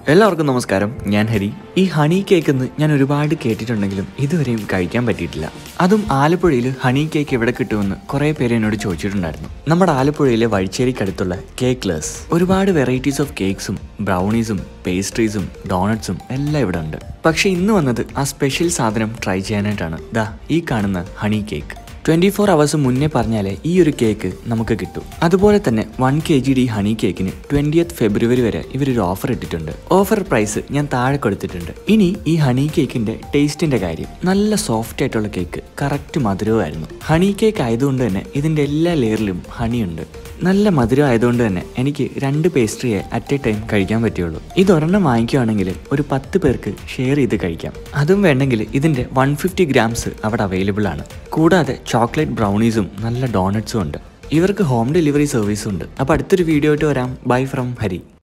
എല്ലാവർക്കും നമസ്കാരം ഞാൻ ഹരി ഈ ഹണി കേക്ക് എന്ന് ഞാൻ ഒരുപാട് കേട്ടിട്ടുണ്ടെങ്കിലും ഇതുവരെയും കഴിക്കാൻ പറ്റിയിട്ടില്ല അതും ആലപ്പുഴയിൽ ഹണി കേക്ക് എവിടെ കിട്ടുമെന്ന് കുറേ പേര് എന്നോട് ചോദിച്ചിട്ടുണ്ടായിരുന്നു നമ്മുടെ ആലപ്പുഴയിലെ വഴിച്ചേരിക്കടുത്തുള്ള കേക്ക്ലേഴ്സ് ഒരുപാട് വെറൈറ്റീസ് ഓഫ് കേക്ക്സും ബ്രൗണീസും പേസ്ട്രീസും ഡോണറ്റ്സും എല്ലാം ഇവിടെ ഉണ്ട് പക്ഷെ ഇന്ന് വന്നത് ആ സ്പെഷ്യൽ സാധനം ട്രൈ ചെയ്യാനായിട്ടാണ് ദാ ഈ കാണുന്ന honey cake twenty four hours മുന്നേ പറഞ്ഞാലേ ഈ ഒരു കേക്ക് നമുക്ക് കിട്ടും അതുപോലെ തന്നെ വൺ കെ ജി ഡി ഹണി കേക്കിന് ട്വന്റിയത്ത് ഫെബ്രുവരി വരെ ഇവരൊരു ഓഫർ ഇട്ടിട്ടുണ്ട് ഓഫർ പ്രൈസ് ഞാൻ താഴെ കൊടുത്തിട്ടുണ്ട് ഇനി ഈ ഹണി കേക്കിന്റെ ടേസ്റ്റിന്റെ കാര്യം നല്ല സോഫ്റ്റ് ആയിട്ടുള്ള കേക്ക് കറക്റ്റ് മധുരവുമായിരുന്നു ഹണി കേക്ക് ആയതുകൊണ്ട് തന്നെ ഇതിന്റെ എല്ലാ ലെയറിലും ഹണിയുണ്ട് നല്ല മധുരം ആയതുകൊണ്ട് തന്നെ എനിക്ക് രണ്ട് പേസ്ട്രിയെ അറ്റ് എ ടൈം കഴിക്കാൻ പറ്റുള്ളൂ ഇതൊരെണ്ണം വാങ്ങിക്കുകയാണെങ്കിൽ ഒരു പത്ത് പേർക്ക് ഷെയർ ചെയ്ത് കഴിക്കാം അതും വേണ്ടെങ്കിൽ ഇതിന്റെ വൺ ഫിഫ്റ്റി ഗ്രാംസ് അവിടെ അവൈലബിൾ ആണ് കൂടാതെ ചോക്ലേറ്റ് ബ്രൗണീസും നല്ല ഡോണറ്റ്സും ഉണ്ട് ഇവർക്ക് ഹോം ഡെലിവറി സർവീസും ഉണ്ട് അപ്പോൾ അടുത്തൊരു വീഡിയോ ആയിട്ട് വരാം ബൈ ഫ്രം ഹരി